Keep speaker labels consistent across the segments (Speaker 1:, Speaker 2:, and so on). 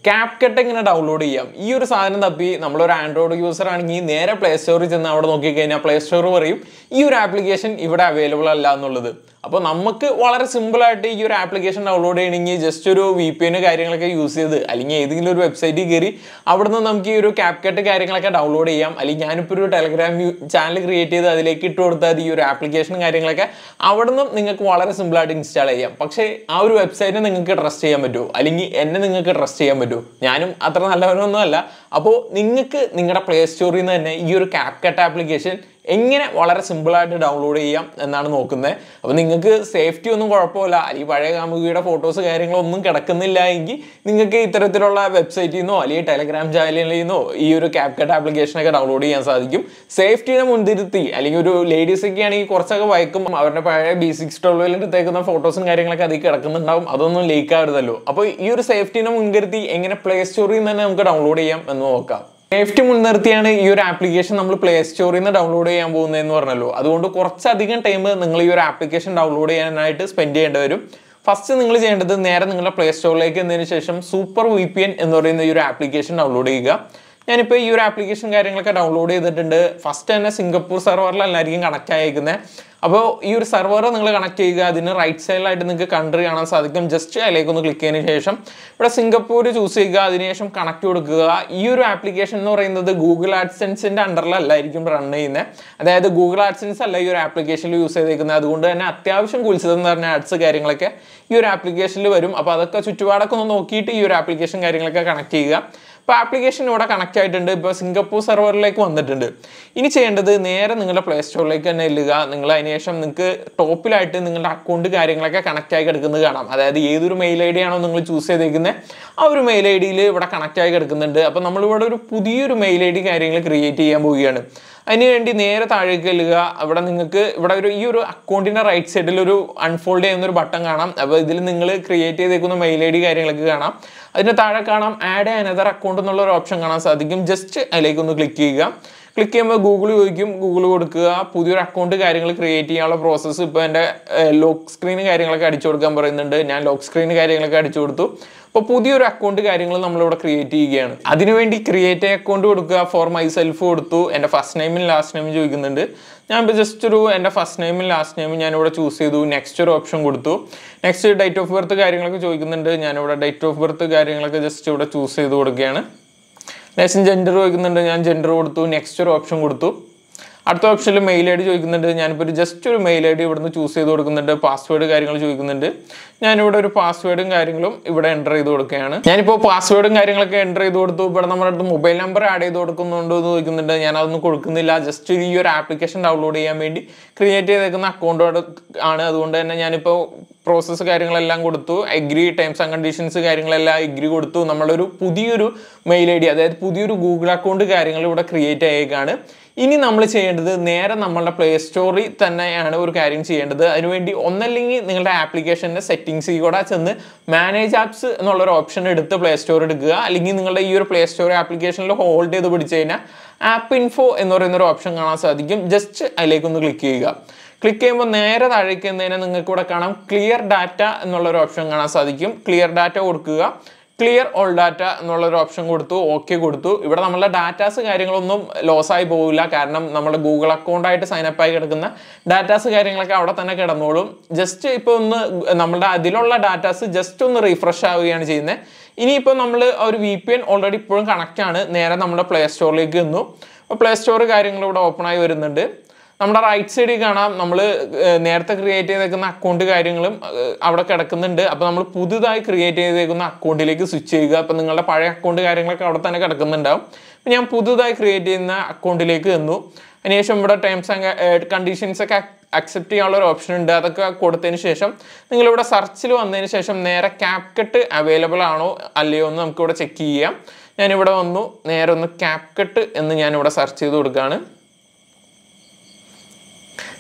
Speaker 1: CapCut എങ്ങനെ download ചെയ്യാം ഈ ഒരു സാധനം തപ്പി നമ്മളൊരു ആൻഡ്രോയിഡ് യൂസർ ആണെങ്കിൽ നേരെ പ്ലേ സ്റ്റോറിൽ ചെന്ന് അവിടെ നോക്കിക്കഴിഞ്ഞാൽ പ്ലേ സ്റ്റോർ പറയും ഈ ഒരു ആപ്ലിക്കേഷൻ ഇവിടെ അവൈലബിൾ അല്ല എന്നുള്ളത് അപ്പോൾ നമുക്ക് വളരെ സിമ്പിളായിട്ട് ഈ ഒരു ആപ്ലിക്കേഷൻ ഡൗൺലോഡ് ചെയ്യണമെങ്കിൽ ജസ്റ്റ് ഒരു വി പി എൻ കാര്യങ്ങളൊക്കെ യൂസ് ചെയ്ത് അല്ലെങ്കിൽ ഏതെങ്കിലും ഒരു വെബ്സൈറ്റിൽ കയറി അവിടെ നിന്ന് നമുക്ക് ഈ ഒരു ക്യാപ്കട്ട് കാര്യങ്ങളൊക്കെ ഡൗൺലോഡ് ചെയ്യാം അല്ലെങ്കിൽ ഞാനിപ്പോൾ ഒരു ടെലഗ്രാം ചാനൽ ക്രിയേറ്റ് ചെയ്ത് അതിലേക്ക് ഇട്ട് കൊടുത്താൽ ഈ ഒരു ആപ്ലിക്കേഷൻ കാര്യങ്ങളൊക്കെ അവിടെ നിന്നും നിങ്ങൾക്ക് വളരെ സിമ്പിളായിട്ട് ഇൻസ്റ്റാൾ ചെയ്യാം പക്ഷേ ആ ഒരു വെബ്സൈറ്റിനെ നിങ്ങൾക്ക് ട്രസ്റ്റ് ചെയ്യാൻ പറ്റുമോ അല്ലെങ്കിൽ എന്നെ നിങ്ങൾക്ക് ട്രസ്റ്റ് ചെയ്യാൻ പറ്റുമോ ഞാനും അത്ര നല്ലവനൊന്നും അല്ല അപ്പോൾ നിങ്ങൾക്ക് നിങ്ങളുടെ പ്ലേ സ്റ്റോറിൽ നിന്ന് തന്നെ ഈ ഒരു ക്യാപ്കട്ട് ആപ്ലിക്കേഷൻ എങ്ങനെ വളരെ സിമ്പിളായിട്ട് ഡൗൺലോഡ് ചെയ്യാം എന്നാണ് നോക്കുന്നത് അപ്പോൾ നിങ്ങൾക്ക് സേഫ്റ്റി ഒന്നും കുഴപ്പമില്ല അല്ലെങ്കിൽ പഴയ കാമുകിയുടെ ഫോട്ടോസ് കാര്യങ്ങളൊന്നും കിടക്കുന്നില്ല എങ്കിൽ നിങ്ങൾക്ക് ഇത്തരത്തിലുള്ള വെബ്സൈറ്റിൽ നിന്നോ അല്ലെങ്കിൽ ടെലഗ്രാം ചാനലിൽ നിന്നോ ഈ ഒരു ക്യാപ്കട്ട് ആപ്ലിക്കേഷനൊക്കെ ഡൗൺലോഡ് ചെയ്യാൻ സാധിക്കും സേഫ്റ്റിനെ മുൻനിർത്തി അല്ലെങ്കിൽ ഒരു ലേഡീസ് ഒക്കെ ആണെങ്കിൽ കുറച്ചൊക്കെ വയക്കും അവരുടെ പഴയ ബി സിക്സ് ട്വൽവിൽ എടുത്തേക്കുന്ന ഫോട്ടോസും കാര്യങ്ങളൊക്കെ അതിൽ കിടക്കുന്നുണ്ടാവും അതൊന്നും ലീക്ക് ആവരുതല്ലോ അപ്പോൾ ഈ ഒരു സേഫ്റ്റിനെ മുൻകരുത്തി എങ്ങനെ പ്ലേ സ്റ്റോറിൽ നിന്ന് തന്നെ നമുക്ക് ഡൗൺലോഡ് ചെയ്യാം എന്ന് നോക്കാം സേഫ്റ്റി മുൻനിർത്തിയാണ് ഈ ഒരു ആപ്ലിക്കേഷൻ നമ്മൾ പ്ലേ സ്റ്റോറിൽ നിന്ന് ഡൗൺലോഡ് ചെയ്യാൻ പോകുന്നതെന്ന് പറഞ്ഞല്ലോ അതുകൊണ്ട് കുറച്ചധികം ടൈം നിങ്ങൾ ഈ ഒരു ആപ്ലിക്കേഷൻ ഡൗൺലോഡ് ചെയ്യാനായിട്ട് സ്പെൻഡ് ചെയ്യേണ്ടി വരും ഫസ്റ്റ് നിങ്ങൾ ചെയ്യേണ്ടത് നേരെ നിങ്ങളുടെ പ്ലേ സ്റ്റോറിലേക്ക് എന്നതിന് ശേഷം സൂപ്പർ വി പി എൻ എന്ന് പറയുന്ന ഈ ഒരു ആപ്ലിക്കേഷൻ ഡൗൺലോഡ് ചെയ്യുക ഞാനിപ്പോൾ ഈ ഒരു ആപ്ലിക്കേഷൻ കാര്യങ്ങളൊക്കെ ഡൗൺലോഡ് ചെയ്തിട്ടുണ്ട് ഫസ്റ്റ് തന്നെ സിംഗപ്പൂർ സെർവറിലല്ലായിരിക്കും കണക്ട് ആയിരിക്കുന്നത് അപ്പോൾ ഈ ഒരു സെർവർ നിങ്ങൾ കണക്ട് ചെയ്യുക അതിന് റൈറ്റ് സൈഡിലായിട്ട് നിങ്ങൾക്ക് കൺട്രി കാണാൻ സാധിക്കും ജസ്റ്റ് അതിലേക്ക് ഒന്ന് ക്ലിക്ക് ചെയ്തതിന് ശേഷം ഇവിടെ സിംഗപ്പൂർ ചൂസ് ചെയ്യുക അതിനുശേഷം കണക്ട് കൊടുക്കുക ഈ ഒരു ആപ്ലിക്കേഷൻ എന്ന് പറയുന്നത് ഗൂഗിൾ ആഡ്സെൻസിൻ്റെ അണ്ടറിലല്ലായിരിക്കും റൺ ചെയ്യുന്നത് അതായത് ഗൂഗിൾ ആഡ്സെൻസ് അല്ല ഈ ഒരു ആപ്ലിക്കേഷനിൽ യൂസ് ചെയ്തേക്കുന്നത് അതുകൊണ്ട് തന്നെ അത്യാവശ്യം കുളിച്ചതെന്ന് പറഞ്ഞ ആഡ്സ് കാര്യങ്ങളൊക്കെ ഈ ഒരു ആപ്ലിക്കേഷനിൽ വരും അപ്പോൾ അതൊക്കെ ചുറ്റുപാടൊക്കെ ഒന്ന് നോക്കിയിട്ട് ഈ ഒരു ആപ്ലിക്കേഷൻ കാര്യങ്ങളൊക്കെ കണക്ട് ചെയ്യുക ഇപ്പോൾ ആപ്ലിക്കേഷൻ ഇവിടെ കണക്ട് ആയിട്ടുണ്ട് ഇപ്പോൾ സിംഗപ്പൂർ സെർവറിലേക്ക് വന്നിട്ടുണ്ട് ഇനി ചെയ്യേണ്ടത് നേരെ നിങ്ങളുടെ പ്ലേ സ്റ്റോറിലേക്ക് തന്നെ ഇല്ലുക നിങ്ങൾ അതിനുശേഷം നിങ്ങൾക്ക് ടോപ്പിലായിട്ട് നിങ്ങളുടെ അക്കൗണ്ട് കാര്യങ്ങളൊക്കെ കണക്ട് ആയി കിടക്കുന്നത് കാണാം അതായത് ഏതൊരു മെയിൽ ഐ ഡി ആണോ നിങ്ങൾ ചൂസ് ചെയ്തേക്കുന്നത് ആ ഒരു മെയിൽ ഐ ഡിയിൽ ഇവിടെ കണക്ട് ആയി കിടക്കുന്നുണ്ട് അപ്പോൾ നമ്മളിവിടെ ഒരു പുതിയൊരു മെയിൽ ഐ ഡി കാര്യങ്ങൾ ക്രിയേറ്റ് ചെയ്യാൻ പോവുകയാണ് അതിനുവേണ്ടി നേരെ താഴേക്ക് ചെല്ലുക അവിടെ നിങ്ങൾക്ക് ഇവിടെ ഒരു ഈ ഒരു അക്കൗണ്ടിൻ്റെ റൈറ്റ് സൈഡിൽ ഒരു അൺഫോൾഡ് ചെയ്യുന്ന ഒരു ബട്ടൺ കാണാം അപ്പോൾ ഇതിൽ നിങ്ങൾ ക്രിയേറ്റ് ചെയ്തേക്കുന്ന മെയിൽ ഐ ഡി കാര്യങ്ങളൊക്കെ കാണാം അതിന് താഴെ കാണാം ആഡ് അനദർ അക്കൗണ്ട് എന്നുള്ള ഒരു ഓപ്ഷൻ കാണാൻ സാധിക്കും ജസ്റ്റ് അതിലേക്ക് ഒന്ന് ക്ലിക്ക് ചെയ്യുക ക്ലിക്ക് ചെയ്യുമ്പോൾ ഗൂഗിൾ ചോദിക്കും ഗൂഗിൾ കൊടുക്കുക പുതിയൊരു അക്കൗണ്ട് കാര്യങ്ങൾ ക്രിയേറ്റ് ചെയ്യാനുള്ള പ്രോസസ്സ് ഇപ്പോൾ എൻ്റെ ലോക്ക് സ്ക്രീൻ കാര്യങ്ങളൊക്കെ അടിച്ചു കൊടുക്കാൻ പറയുന്നുണ്ട് ഞാൻ ലോക്ക് സ്ക്രീൻ കാര്യങ്ങളൊക്കെ അടിച്ചു കൊടുത്തു അപ്പോൾ പുതിയൊരു അക്കൗണ്ട് കാര്യങ്ങൾ നമ്മളിവിടെ ക്രിയേറ്റ് ചെയ്യുകയാണ് അതിനുവേണ്ടി ക്രിയേറ്റ് അക്കൗണ്ട് കൊടുക്കുക ഫോർ മൈ സെൽഫ് കൊടുത്തു എൻ്റെ ഫസ്റ്റ് നെയിമും ലാസ്റ്റ് നെയിമും ചോദിക്കുന്നുണ്ട് ഞാൻ ഇപ്പോൾ ജസ്റ്റ് ഒരു എൻ്റെ ഫസ്റ്റ് നെയിമും ലാസ്റ്റ് നെയിമും ഞാനിവിടെ ചൂസ് ചെയ്തു നെക്സ്റ്റ് ഒരു ഓപ്ഷൻ കൊടുത്തു നെക്സ്റ്റ് ഡേറ്റ് ഓഫ് ബർത്ത് കാര്യങ്ങളൊക്കെ ചോദിക്കുന്നുണ്ട് ഞാനിവിടെ ഡേറ്റ് ഓഫ് ബർത്ത് കാര്യങ്ങളൊക്കെ ജസ്റ്റ് ഇവിടെ ചൂസ് ചെയ്ത് കൊടുക്കുകയാണ് നെക്സ്റ്റ് ജെൻഡർ ചോദിക്കുന്നുണ്ട് ഞാൻ ജെൻഡർ കൊടുത്തു നെക്സ്റ്റ് ഒരു ഓപ്ഷൻ കൊടുത്തു അടുത്ത ഓപ്ഷനിൽ മെയിൽ ഐ ഡി ചോദിക്കുന്നുണ്ട് ഞാനിപ്പോൾ ഒരു ജസ്റ്റ് ഒരു മെയിൽ ഐ ഡി ഇവിടുന്ന് ചൂസ് ചെയ്ത് കൊടുക്കുന്നുണ്ട് പാസ്വേഡ് കാര്യങ്ങൾ ചോദിക്കുന്നുണ്ട് ഞാനിവിടെ ഒരു പാസ്വേഡും കാര്യങ്ങളും ഇവിടെ എൻ്റർ ചെയ്ത് കൊടുക്കുകയാണ് ഞാനിപ്പോൾ പാസ്വേഡും കാര്യങ്ങളൊക്കെ എൻ്റർ ചെയ്ത് കൊടുത്തു ഇവിടെ നമ്മുടെ അടുത്ത് മൊബൈൽ നമ്പർ ആഡ് ചെയ്ത് കൊടുക്കുന്നുണ്ടോ എന്ന് ചോദിക്കുന്നുണ്ട് ഞാൻ അതൊന്നും കൊടുക്കുന്നില്ല ജസ്റ്റ് ഈ ഒരു ആപ്ലിക്കേഷൻ ഡൗൺലോഡ് ചെയ്യാൻ വേണ്ടി ക്രിയേറ്റ് ചെയ്തേക്കുന്ന അക്കൗണ്ട് ആണ് അതുകൊണ്ട് തന്നെ ഞാനിപ്പോൾ പ്രോസസ്സ് കാര്യങ്ങളെല്ലാം കൊടുത്തു എഗ്രി ടേംസ് ആൻഡ് കണ്ടീഷൻസ് കാര്യങ്ങളെല്ലാം എഗ്രി കൊടുത്തു നമ്മളൊരു പുതിയൊരു മെയിൽ ഐ ഡി അതായത് പുതിയൊരു ഗൂഗിൾ അക്കൗണ്ട് കാര്യങ്ങൾ ഇവിടെ ക്രിയേറ്റ് ആയേക്കാണ് ഇനി നമ്മൾ ചെയ്യേണ്ടത് നേരെ നമ്മളുടെ പ്ലേ സ്റ്റോറിൽ തന്നെയാണ് ഒരു കാര്യം ചെയ്യേണ്ടത് അതിനുവേണ്ടി ഒന്നല്ലെങ്കിൽ നിങ്ങളുടെ ആപ്ലിക്കേഷൻ്റെ സെറ്റിങ്സിൽ കൂടെ ചെന്ന് മാനേജ് ആപ്സ് എന്നുള്ളൊരു ഓപ്ഷൻ എടുത്ത് പ്ലേ സ്റ്റോർ എടുക്കുക അല്ലെങ്കിൽ നിങ്ങളുടെ ഈ ഒരു പ്ലേ സ്റ്റോർ ആപ്ലിക്കേഷനിൽ ഹോൾഡ് ചെയ്ത് പിടിച്ച് കഴിഞ്ഞാൽ ആപ്പ് ഇൻഫോ എന്ന് പറയുന്ന ഒരു ഓപ്ഷൻ കാണാൻ സാധിക്കും ജസ്റ്റ് അതിലേക്കൊന്ന് ക്ലിക്ക് ചെയ്യുക ക്ലിക്ക് ചെയ്യുമ്പോൾ നേരെ താഴേക്ക് എന്നതിനെ നിങ്ങൾക്ക് ഇവിടെ കാണാം ക്ലിയർ ഡാറ്റ എന്നുള്ള ഒരു ഓപ്ഷൻ കാണാൻ സാധിക്കും ക്ലിയർ ഡാറ്റ കൊടുക്കുക ക്ലിയർ ഓൾ ഡാറ്റ എന്നുള്ള ഒരു ഓപ്ഷൻ കൊടുത്തു ഓക്കെ കൊടുത്തു ഇവിടെ നമ്മളുടെ ഡാറ്റാസ് കാര്യങ്ങളൊന്നും ലോസ് ആയി പോകില്ല കാരണം നമ്മുടെ ഗൂഗിൾ അക്കൗണ്ടായിട്ട് സൈനപ്പ് ആയി കിടക്കുന്ന ഡാറ്റാസ് കാര്യങ്ങളൊക്കെ അവിടെ തന്നെ കിടന്നോളും ജസ്റ്റ് ഇപ്പോൾ ഒന്ന് നമ്മുടെ അതിലുള്ള ഡാറ്റാസ് ജസ്റ്റ് ഒന്ന് റീഫ്രഷ് ആവുകയാണ് ചെയ്യുന്നത് ഇനിയിപ്പോൾ നമ്മൾ ഒരു വി പി എൻ ഓൾറെഡി ഇപ്പോഴും കണക്റ്റ് ആണ് നേരെ നമ്മുടെ പ്ലേ സ്റ്റോറിലേക്ക് വന്നു അപ്പോൾ പ്ലേ സ്റ്റോർ കാര്യങ്ങൾ ഇവിടെ ഓപ്പൺ ആയി വരുന്നുണ്ട് നമ്മുടെ റൈറ്റ് സൈഡിൽ കാണാം നമ്മൾ നേരത്തെ ക്രിയേറ്റ് ചെയ്തേക്കുന്ന അക്കൗണ്ട് കാര്യങ്ങളും ഏഹ്, അവിടെ കിടക്കുന്നുണ്ട് അപ്പോൾ നമ്മൾ പുതുതായി ക്രിയേറ്റ് ചെയ്തേക്കുന്ന അക്കൗണ്ടിലേക്ക് സ്വിച്ച് ചെയ്യുക അപ്പോൾ നിങ്ങളുടെ പഴയ അക്കൗണ്ട് കാര്യങ്ങളൊക്കെ അവിടെ തന്നെ കിടക്കുന്നുണ്ടാവും അപ്പോൾ ഞാൻ പുതുതായി ക്രിയേറ്റ് ചെയ്യുന്ന അക്കൗണ്ടിലേക്ക് വന്നു അതിനുശേഷം ഇവിടെ ടേംസ് ആൻഡ് കണ്ടീഷൻസ് ഒക്കെ അക്സെപ്റ്റ് ചെയ്യാനുള്ള ഒരു ഓപ്ഷൻ ഉണ്ട് അതൊക്കെ കൊടുത്തതിന് ശേഷം നിങ്ങളിവിടെ സെർച്ചിൽ വന്നതിന് ശേഷം നേരെ ക്യാപ്കട്ട് അവൈലബിൾ ആണോ അല്ലയോ എന്ന് നമുക്കിവിടെ ചെക്ക് ചെയ്യാം ഞാനിവിടെ വന്നു നേരെ ഒന്ന് ക്യാപ്കട്ട് എന്ന് ഞാനിവിടെ സെർച്ച് ചെയ്ത് കൊടുക്കുകയാണ്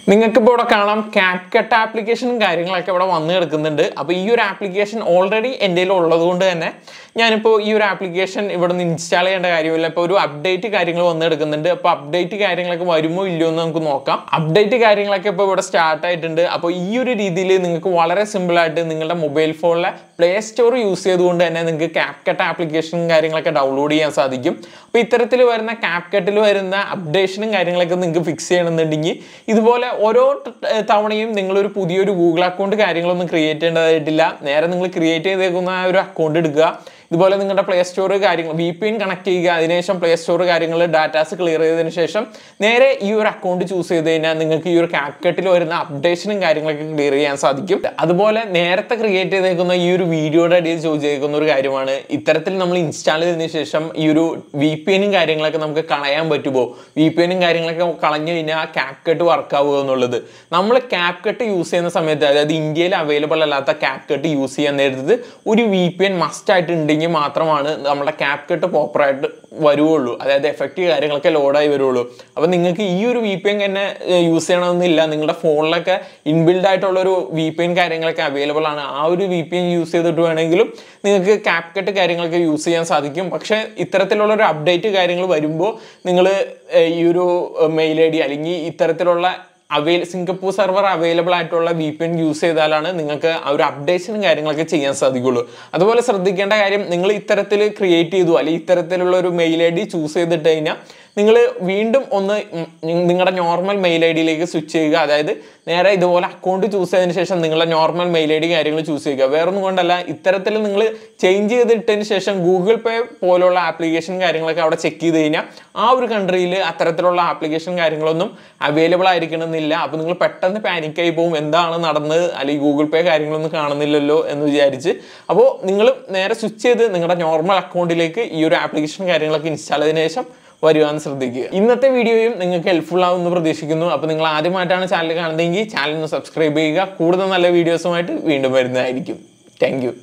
Speaker 1: നിങ്ങൾക്ക് ഇപ്പോൾ ഇവിടെ കാണാം ക്യാപ് കട്ട് ആപ്ലിക്കേഷനും കാര്യങ്ങളൊക്കെ ഇവിടെ വന്ന് കിടക്കുന്നുണ്ട് അപ്പോൾ ഈ ഒരു ആപ്ലിക്കേഷൻ ഓൾറെഡി എൻ്റെ കയ്യിൽ ഉള്ളത് കൊണ്ട് തന്നെ ഞാനിപ്പോൾ ഈ ഒരു ആപ്ലിക്കേഷൻ ഇവിടെ നിന്ന് ഇൻസ്റ്റാൾ ചെയ്യേണ്ട കാര്യമില്ല ഇപ്പോൾ ഒരു അപ്ഡേറ്റ് കാര്യങ്ങൾ വന്ന് കിടക്കുന്നുണ്ട് അപ്പോൾ അപ്ഡേറ്റ് കാര്യങ്ങളൊക്കെ വരുമോ ഇല്ലയോ എന്ന് നമുക്ക് നോക്കാം അപ്ഡേറ്റ് കാര്യങ്ങളൊക്കെ ഇപ്പോൾ ഇവിടെ സ്റ്റാർട്ട് ആയിട്ടുണ്ട് അപ്പോൾ ഈ ഒരു രീതിയിൽ നിങ്ങൾക്ക് വളരെ സിമ്പിളായിട്ട് നിങ്ങളുടെ മൊബൈൽ ഫോണിലെ പ്ലേ സ്റ്റോർ യൂസ് ചെയ്തുകൊണ്ട് തന്നെ നിങ്ങൾക്ക് ക്യാപ് കട്ട് ആപ്ലിക്കേഷനും കാര്യങ്ങളൊക്കെ ഡൗൺലോഡ് ചെയ്യാൻ സാധിക്കും അപ്പോൾ ഇത്തരത്തിൽ വരുന്ന ക്യാപ് കട്ടിൽ വരുന്ന അപ്ഡേഷനും കാര്യങ്ങളൊക്കെ നിങ്ങൾക്ക് ഫിക്സ് ചെയ്യണമെന്നുണ്ടെങ്കിൽ ഇതുപോലെ ഓരോ ത- തവണയും നിങ്ങളൊരു പുതിയൊരു ഗൂഗിൾ അക്കൗണ്ട് കാര്യങ്ങളൊന്നും ക്രിയേറ്റ് ചെയ്യേണ്ടതായിട്ടില്ല നേരെ നിങ്ങൾ ക്രിയേറ്റ് ചെയ്തേക്കുന്ന ആ ഒരു അക്കൗണ്ട് എടുക്കുക ഇതുപോലെ നിങ്ങളുടെ പ്ലേ സ്റ്റോർ കാര്യങ്ങൾ വി പി എൻ കണക്ട് ചെയ്യുക അതിനുശേഷം പ്ലേ സ്റ്റോർ കാര്യങ്ങൾ ഡാറ്റാസ് ക്ലിയർ ചെയ്തതിന് ശേഷം നേരെ ഈ ഒരു അക്കൗണ്ട് ചൂസ് ചെയ്ത് കഴിഞ്ഞാൽ നിങ്ങൾക്ക് ഈ ഒരു ക്യാപ്കട്ടിൽ വരുന്ന അപ്ഡേഷനും കാര്യങ്ങളൊക്കെ ക്ലിയർ ചെയ്യാൻ സാധിക്കും അതുപോലെ നേരത്തെ ക്രിയേറ്റ് ചെയ്തേക്കുന്ന ഈ ഒരു വീഡിയോയുടെ അടിയിൽ ചോദിച്ചേക്കുന്ന ഒരു കാര്യമാണ് ഇത്തരത്തിൽ നമ്മൾ ഇൻസ്റ്റാൾ ചെയ്തതിന് ശേഷം ഈ ഒരു വി പി എനും കാര്യങ്ങളൊക്കെ നമുക്ക് കളയാൻ പറ്റുമോ വി പി എനും കാര്യങ്ങളൊക്കെ കളഞ്ഞു കഴിഞ്ഞാൽ ക്യാപ് കട്ട് വർക്ക് ആവുക എന്നുള്ളത് നമ്മൾ ക്യാപ് കട്ട് യൂസ് ചെയ്യുന്ന സമയത്ത് അതായത് ഇന്ത്യയിൽ അവൈലബിൾ അല്ലാത്ത ക്യാപ് കട്ട് യൂസ് ചെയ്യാൻ നേരത്ത് ഒരു വി പി എൻ മസ്റ്റ് ആയിട്ട് ഉണ്ടെങ്കിൽ മാത്രമാണ് നമ്മുടെ ക്യാപ് കട്ട് പ്രോപ്പറായിട്ട് വരുവുള്ളൂ അതായത് എഫക്റ്റ് കാര്യങ്ങളൊക്കെ ലോഡായി വരുള്ളൂ അപ്പോൾ നിങ്ങൾക്ക് ഈ ഒരു വി പി എൻ തന്നെ യൂസ് ചെയ്യണമെന്നില്ല നിങ്ങളുടെ ഫോണിലൊക്കെ ഇൻബിൽഡ് ആയിട്ടുള്ള ഒരു വി പി എൻ കാര്യങ്ങളൊക്കെ അവൈലബിൾ ആണ് ആ ഒരു വി പി എൻ യൂസ് ചെയ്തിട്ട് വേണമെങ്കിലും നിങ്ങൾക്ക് ക്യാപ് കട്ട് കാര്യങ്ങളൊക്കെ യൂസ് ചെയ്യാൻ സാധിക്കും പക്ഷേ ഇത്തരത്തിലുള്ള ഒരു അപ്ഡേറ്റ് കാര്യങ്ങൾ വരുമ്പോൾ നിങ്ങൾ ഈ ഒരു മെയിൽ ഐ ഡി അല്ലെങ്കിൽ ഇത്തരത്തിലുള്ള അവൈൽ സിംഗപ്പൂർ സെർവർ അവൈലബിൾ ആയിട്ടുള്ള വി പി എൻ യൂസ് ചെയ്താലാണ് നിങ്ങൾക്ക് ആ ഒരു അപ്ഡേഷനും കാര്യങ്ങളൊക്കെ ചെയ്യാൻ സാധിക്കുള്ളൂ അതുപോലെ ശ്രദ്ധിക്കേണ്ട കാര്യം നിങ്ങൾ ഇത്തരത്തിൽ ക്രിയേറ്റ് ചെയ്തു അല്ലെങ്കിൽ ഇത്തരത്തിലുള്ള ഒരു മെയിൽ ഐ ഡി ചൂസ് ചെയ്തിട്ട് കഴിഞ്ഞാൽ നിങ്ങൾ വീണ്ടും ഒന്ന് നിങ്ങളുടെ നോർമൽ മെയിൽ ഐ ഡിയിലേക്ക് സ്വിച്ച് ചെയ്യുക അതായത് നേരെ ഇതുപോലെ അക്കൗണ്ട് ചൂസ് ചെയ്തതിന് ശേഷം നിങ്ങളുടെ നോർമൽ മെയിൽ ഐ ഡി കാര്യങ്ങൾ ചൂസ് ചെയ്യുക വേറൊന്നും കൊണ്ടല്ല ഇത്തരത്തിൽ നിങ്ങൾ ചേഞ്ച് ചെയ്തിട്ടതിന് ശേഷം ഗൂഗിൾ പേ പോലുള്ള ആപ്ലിക്കേഷൻ കാര്യങ്ങളൊക്കെ അവിടെ ചെക്ക് ചെയ്ത് കഴിഞ്ഞാൽ ആ ഒരു കൺട്രിയിൽ അത്തരത്തിലുള്ള ആപ്ലിക്കേഷൻ കാര്യങ്ങളൊന്നും അവൈലബിൾ ആയിരിക്കണമെന്നില്ല അപ്പോൾ നിങ്ങൾ പെട്ടെന്ന് പാനിക്കായി പോകും എന്താണ് നടന്നത് അല്ലെങ്കിൽ ഗൂഗിൾ പേ കാര്യങ്ങളൊന്നും കാണുന്നില്ലല്ലോ എന്ന് വിചാരിച്ച് അപ്പോൾ നിങ്ങൾ നേരെ സ്വിച്ച് ചെയ്ത് നിങ്ങളുടെ നോർമൽ അക്കൗണ്ടിലേക്ക് ഈ ഒരു ആപ്ലിക്കേഷൻ കാര്യങ്ങളൊക്കെ ഇൻസ്റ്റാൾ ചെയ്തതിനു ശേഷം വരുവാൻ ശ്രദ്ധിക്കുക ഇന്നത്തെ വീഡിയോയും നിങ്ങൾക്ക് ഹെൽപ്ഫുൾ ആവുമെന്ന് പ്രതീക്ഷിക്കുന്നു അപ്പോൾ നിങ്ങൾ ആദ്യമായിട്ടാണ് ചാനൽ കാണുന്നതെങ്കിൽ ചാനൽ ഒന്ന് സബ്സ്ക്രൈബ് ചെയ്യുക കൂടുതൽ നല്ല വീഡിയോസുമായിട്ട് വീണ്ടും വരുന്നതായിരിക്കും താങ്ക്